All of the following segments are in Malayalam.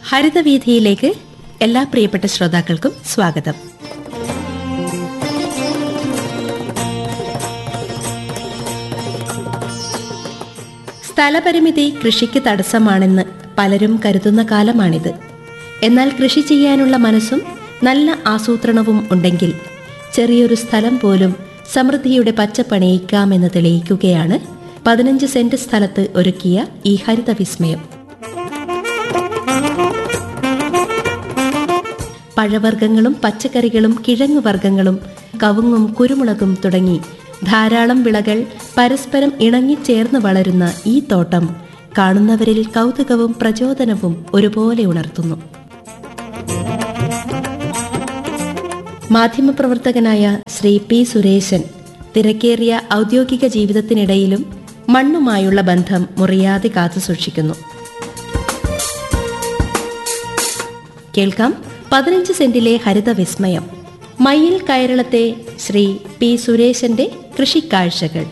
ഹരിതവീഥിയിലേക്ക് എല്ലാ പ്രിയപ്പെട്ട ശ്രോതാക്കൾക്കും സ്വാഗതം സ്ഥലപരിമിതി കൃഷിക്ക് തടസ്സമാണെന്ന് പലരും കരുതുന്ന കാലമാണിത് എന്നാൽ കൃഷി ചെയ്യാനുള്ള മനസ്സും നല്ല ആസൂത്രണവും ഉണ്ടെങ്കിൽ ചെറിയൊരു സ്ഥലം പോലും സമൃദ്ധിയുടെ പച്ചപ്പണിയിക്കാമെന്ന് തെളിയിക്കുകയാണ് പതിനഞ്ച് സെന്റ് സ്ഥലത്ത് ഒരുക്കിയ ഈ ഹരിത വിസ്മയം പഴവർഗ്ഗങ്ങളും പച്ചക്കറികളും കിഴങ്ങുവർഗ്ഗങ്ങളും കവുങ്ങും കുരുമുളകും തുടങ്ങി ധാരാളം വിളകൾ പരസ്പരം ഇണങ്ങിച്ചേർന്ന് വളരുന്ന ഈ തോട്ടം കാണുന്നവരിൽ കൗതുകവും പ്രചോദനവും ഒരുപോലെ ഉണർത്തുന്നു മാധ്യമപ്രവർത്തകനായ ശ്രീ പി സുരേശൻ തിരക്കേറിയ ഔദ്യോഗിക ജീവിതത്തിനിടയിലും മണ്ണുമായുള്ള ബന്ധം മുറിയാതെ കാത്തുസൂക്ഷിക്കുന്നു കേൾക്കാം പതിനഞ്ച് സെന്റിലെ ഹരിത വിസ്മയം മയിൽ കയറളത്തെ ശ്രീ പി സുരേശന്റെ കൃഷിക്കാഴ്ചകൾ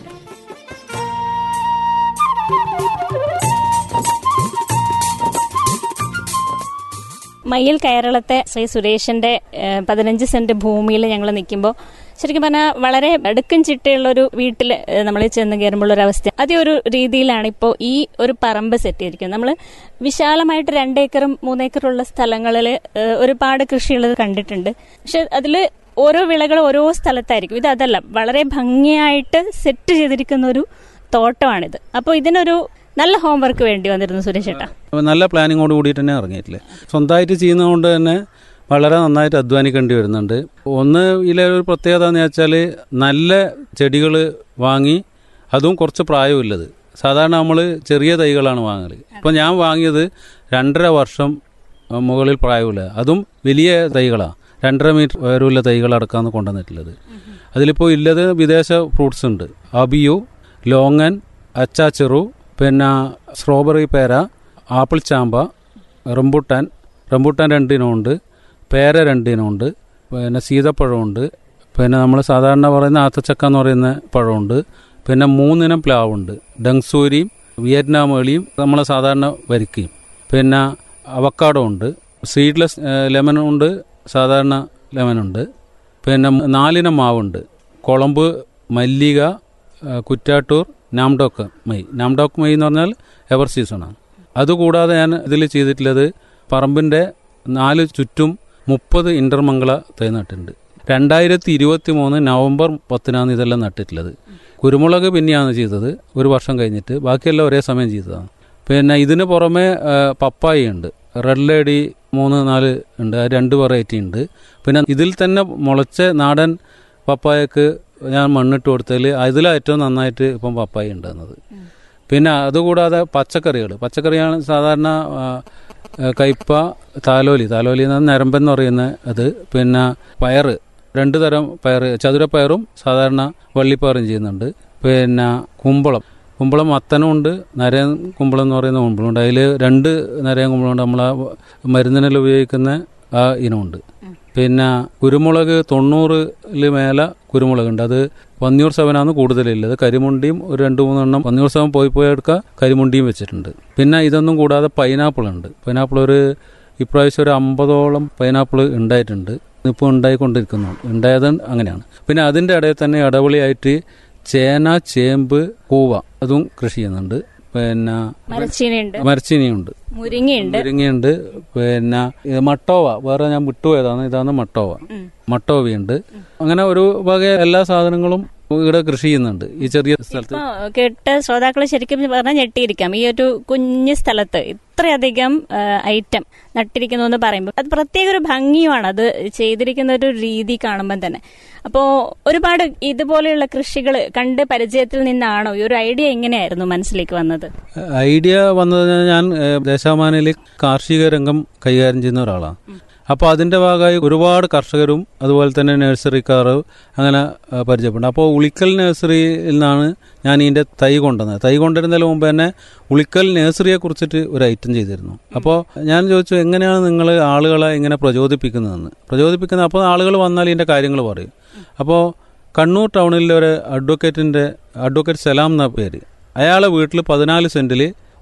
മയ്യിൽ കേരളത്തെ ശ്രീ സുരേഷിന്റെ ഏഹ്, പതിനഞ്ച് സെന്റ് ഭൂമിയിൽ ഞങ്ങൾ നിൽക്കുമ്പോൾ ശരിക്കും പറഞ്ഞാൽ വളരെ അടുക്കും ചിട്ടയുള്ള ഒരു വീട്ടിൽ നമ്മൾ ചെന്ന് കയറുമ്പോൾ ഒരു അവസ്ഥ അതേ ഒരു രീതിയിലാണ് ഇപ്പോൾ ഈ ഒരു പറമ്പ് സെറ്റ് ചെയ്തിരിക്കുന്നത് നമ്മൾ വിശാലമായിട്ട് രണ്ടേക്കറും മൂന്നേക്കറുള്ള സ്ഥലങ്ങളിൽ ഒരുപാട് കൃഷിയുള്ളത് കണ്ടിട്ടുണ്ട് പക്ഷെ അതിൽ ഓരോ വിളകൾ ഓരോ സ്ഥലത്തായിരിക്കും ഇത് അതല്ല വളരെ ഭംഗിയായിട്ട് സെറ്റ് ചെയ്തിരിക്കുന്ന ഒരു തോട്ടമാണിത് അപ്പോൾ ഇതിനൊരു നല്ല ഹോംവർക്ക് വേണ്ടി വന്നിരുന്നു സുരേഷ് ചേട്ടാ നല്ല പ്ലാനിങ്ങോട് കൂടിയിട്ട് തന്നെ ഇറങ്ങിയിട്ടില്ലേ സ്വന്തമായിട്ട് ചെയ്യുന്നതുകൊണ്ട് തന്നെ വളരെ നന്നായിട്ട് അധ്വാനിക്കേണ്ടി വരുന്നുണ്ട് ഒന്ന് ഇതിലെ ഒരു പ്രത്യേകത എന്ന് വെച്ചാൽ നല്ല ചെടികൾ വാങ്ങി അതും കുറച്ച് പ്രായമില്ലത് സാധാരണ നമ്മൾ ചെറിയ തൈകളാണ് വാങ്ങൽ ഇപ്പോൾ ഞാൻ വാങ്ങിയത് രണ്ടര വർഷം അഹ്, മുകളിൽ പ്രായമില്ല അതും വലിയ തൈകളാണ് രണ്ടര മീറ്റർ ഉയരമുള്ള തൈകളടക്കാന്ന് കൊണ്ടുവന്നിട്ടുള്ളത് അതിലിപ്പോൾ ഇല്ലത് വിദേശ ഫ്രൂട്ട്സ് ഉണ്ട് അബിയു ലോങ്ങൻ അച്ചാച്ചെറു പിന്നെ സ്ട്രോബെറി പേര ആപ്പിൾ ചാമ്പ റംബുട്ടാൻ റംബുട്ടാൻ രണ്ടിനമുണ്ട് പേര രണ്ടിനമുണ്ട് പിന്നെ സീതപ്പഴമുണ്ട് പിന്നെ നമ്മൾ സാധാരണ പറയുന്ന ആത്തച്ചക്ക എന്ന് പറയുന്ന പഴമുണ്ട് പിന്നെ മൂന്നിനം പ്ലാവുണ്ട് ഡങ്സൂരിയും വിയറ്റ്നാം ഏളിയും നമ്മൾ സാധാരണ വരിക്കയും പിന്നെ അവക്കാഡോ ഉണ്ട് സീഡ്ലെസ് ലെമൺ ഉണ്ട് സാധാരണ ലെമൺ ഉണ്ട് പിന്നെ നാലിനം മാവുണ്ട് കുളമ്പ് മല്ലിക ആ, Kuttiattoor Nam Dok Mai Nam Dok Mai എന്ന് പറഞ്ഞാൽ എവർ സീസണാണ് അതുകൂടാതെ ഞാൻ ഇതിൽ ചെയ്തിട്ടുള്ളത് പറമ്പിൻ്റെ നാല് ചുറ്റും മുപ്പത് ഇന്റർമംഗള തൈ നട്ടിട്ടുണ്ട് രണ്ടായിരത്തി ഇരുപത്തി മൂന്ന് നവംബർ പത്തിനാണ് ഇതെല്ലാം നട്ടിട്ടുള്ളത് കുരുമുളക് പിന്നെയാണ് ചെയ്തത് ഒരു വർഷം കഴിഞ്ഞിട്ട് ബാക്കിയെല്ലാം ഒരേ സമയം ചെയ്തതാണ് പിന്നെ ഇതിന് പുറമെ ആ, പപ്പായ ഉണ്ട് റെഡ് ലേഡി മൂന്ന് നാല് ഉണ്ട് അത് രണ്ട് വെറൈറ്റി ഉണ്ട് പിന്നെ ഇതിൽ തന്നെ മുളച്ച നാടൻ പപ്പായക്ക് ഞാൻ മണ്ണിട്ട് കൊടുത്തതിൽ അതിൽ ഏറ്റവും നന്നായിട്ട് ഇപ്പം പപ്പായ ഉണ്ടാകുന്നത് പിന്നെ അതുകൂടാതെ പച്ചക്കറികൾ പച്ചക്കറിയാണ് സാധാരണ ആ, ആ, കയ്പ താലോലി താലോലി എന്ന് പറഞ്ഞാൽ ഞരമ്പെന്ന് പറയുന്ന അത് പിന്നെ പയറ് രണ്ട് തരം പയറ് ചതുരപ്പയറും സാധാരണ വള്ളിപ്പയറും ചെയ്യുന്നുണ്ട് പിന്നെ കുമ്പളം കുമ്പളം മത്തനും ഉണ്ട് നരയൻ കുമ്പളം എന്ന് പറയുന്ന കുമ്പളമുണ്ട് അതിൽ രണ്ട് നരയൻ കുമ്പളമുണ്ട് നമ്മൾ ആ മരുന്നിനെല്ലാം ഉപയോഗിക്കുന്ന ആ ഇനമുണ്ട് പിന്നെ കുരുമുളക് തൊണ്ണൂറിൽ മേലെ കുരുമുളകുണ്ട് അത് പന്നിയൂർ സെവനാണ് കൂടുതലുള്ളത് കരിമുണ്ടിയും ഒരു രണ്ട് മൂന്നെണ്ണം പന്നിയൂർ സെവൻ പോയി പോയി എടുക്കുക കരിമുണ്ടിയും വെച്ചിട്ടുണ്ട് പിന്നെ ഇതൊന്നും കൂടാതെ പൈനാപ്പിൾ ഉണ്ട് പൈനാപ്പിൾ ഒരു ഇപ്രാവശ്യം ഒരു അമ്പതോളം പൈനാപ്പിൾ ഉണ്ടായിട്ടുണ്ട് ഇപ്പോൾ ഉണ്ടായിക്കൊണ്ടിരിക്കുന്നു ഉണ്ടായത് അങ്ങനെയാണ് പിന്നെ അതിൻ്റെ ഇടയിൽ തന്നെ ഇടവിളിയായിട്ട് ചേന ചേമ്പ് കൂവ അതും കൃഷി ചെയ്യുന്നുണ്ട് പിന്നെ മരച്ചീനയുണ്ട് മരച്ചീനിയുണ്ട് മുരിങ്ങയുണ്ട് മുരിങ്ങയുണ്ട് പിന്നെ ഇത് മട്ടോവ വേറെ ഞാൻ വിട്ടുപോയതാണ് ഇതാണ് മട്ടോവ മട്ടോവയുണ്ട് അങ്ങനെ ഒരു വക എല്ലാ സാധനങ്ങളും ഇവിടെ കൃഷി ചെയ്യുന്നുണ്ട് ഈ ചെറിയ സ്ഥലത്ത് ഇപ്പൊ കേട്ട ശ്രോതാക്കൾ ശരിക്കും പറഞ്ഞാൽ ഞെട്ടിയിരിക്കാം ഈ ഒരു കുഞ്ഞു സ്ഥലത്ത് ഇത്രയധികം ഐറ്റം നട്ടിരിക്കുന്നു എന്ന് പറയുമ്പോൾ അത് പ്രത്യേക ഒരു ഭംഗിയുമാണ് അത് ചെയ്തിരിക്കുന്ന ഒരു രീതി കാണുമ്പോൾ തന്നെ അപ്പോ ഒരുപാട് ഇതുപോലെയുള്ള കൃഷികൾ കണ്ട് പരിചയത്തിൽ നിന്നാണോ ഈ ഒരു ഐഡിയ എങ്ങനെയായിരുന്നു മനസ്സിലേക്ക് വന്നത് ഐഡിയ വന്നത് ഞാൻ ഏഹ്, ദേശാഭിമാനിയിൽ കാർഷിക രംഗം കൈകാര്യം ചെയ്യുന്ന ഒരാളാണ് അപ്പോൾ അതിൻ്റെ ഭാഗമായി ഒരുപാട് കർഷകരും അതുപോലെ തന്നെ നഴ്സറിക്കാർ അങ്ങനെ ആ, പരിചയപ്പെടുന്നു അപ്പോൾ ഉളിക്കൽ നഴ്സറിയിൽ നിന്നാണ് ഞാൻ ഇതിൻ്റെ തൈ കൊണ്ടുവന്നത് തൈ കൊണ്ടുവരുന്നതിന് മുമ്പ് തന്നെ ഉളിക്കൽ നഴ്സറിയെ കുറിച്ചിട്ട് ഒരു ഐറ്റം ചെയ്തിരുന്നു അപ്പോൾ ഞാൻ ചോദിച്ചു എങ്ങനെയാണ് നിങ്ങൾ ആളുകളെ ഇങ്ങനെ പ്രചോദിപ്പിക്കുന്നതെന്ന് പ്രചോദിപ്പിക്കുന്നത് അപ്പോൾ ആളുകൾ വന്നാൽ ഇതിൻ്റെ കാര്യങ്ങൾ പറയും അപ്പോൾ കണ്ണൂർ ടൗണിലെ ഒരു അഡ്വക്കേറ്റിൻ്റെ അഡ്വക്കേറ്റ് സലാം എന്ന പേര് അയാളെ വീട്ടിൽ പതിനാല് സെന്റിൽ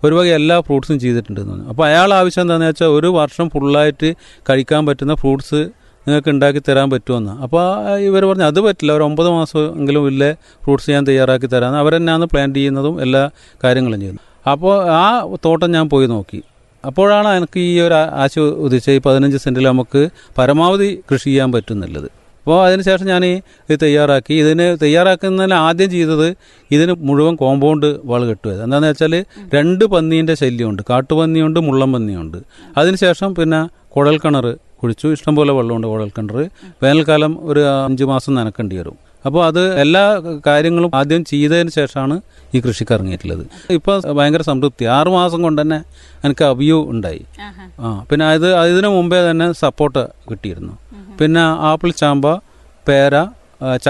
ഒരു വക എല്ലാ ഫ്രൂട്ട്സും ചെയ്തിട്ടുണ്ടെന്ന് പറഞ്ഞു അപ്പോൾ അയാൾ ആവശ്യം എന്താണെന്ന് വെച്ചാൽ ഒരു വർഷം ഫുള്ളായിട്ട് കഴിക്കാൻ പറ്റുന്ന ഫ്രൂട്ട്സ് നിങ്ങൾക്ക് ഉണ്ടാക്കി തരാൻ പറ്റുമെന്ന് അപ്പോൾ ഇവർ പറഞ്ഞു അത് പറ്റില്ല ഒരു ഒമ്പത് മാസം എങ്കിലും ഇല്ല ഫ്രൂട്ട്സ് ഞാൻ തയ്യാറാക്കി തരാമെന്ന് അവരെന്നാണ് പ്ലാൻ ചെയ്യുന്നതും എല്ലാ കാര്യങ്ങളും ചെയ്യുന്നത് അപ്പോൾ ആ തോട്ടം ഞാൻ പോയി നോക്കി അപ്പോഴാണ് എനിക്ക് ഈ ഒരു ആ- ആശ ഉദിച്ച ഈ പതിനഞ്ച് സെൻറ്റിൽ നമുക്ക് പരമാവധി കൃഷി ചെയ്യാൻ പറ്റുന്നുള്ളത് അപ്പോൾ അതിനുശേഷം ഞാൻ ഈ ഇത് തയ്യാറാക്കി ഇതിന് തയ്യാറാക്കുന്നതിന് ആദ്യം ചെയ്തത് ഇതിന് മുഴുവൻ കോമ്പൗണ്ട് വാൾ കെട്ടുക എന്താണെന്ന് വെച്ചാൽ രണ്ട് പന്നീൻ്റെ ശല്യമുണ്ട് കാട്ടുപന്നിയുണ്ട് മുള്ളം പന്നിയുണ്ട് അതിനുശേഷം പിന്നെ കുഴൽ കിണർ കുഴിച്ചു ഇഷ്ടംപോലെ വെള്ളമുണ്ട് കുഴൽ കിണർ വേനൽക്കാലം ഒരു അഞ്ച് മാസം നനക്കേണ്ടി വരും അപ്പോൾ അത് എല്ലാ കാര്യങ്ങളും ആദ്യം ചെയ്തതിന് ശേഷമാണ് ഈ കൃഷിക്ക് ഇറങ്ങിയിട്ടുള്ളത് ഇപ്പോൾ ഭയങ്കര സംതൃപ്തി ആറ് മാസം കൊണ്ട് തന്നെ എനിക്ക് അവിയു ഉണ്ടായി ആ പിന്നെ അത് ഇതിനു മുമ്പേ തന്നെ സപ്പോർട്ട് കിട്ടിയിരുന്നു പിന്നെ ആപ്പിൾ ചാമ്പ പേര ആ,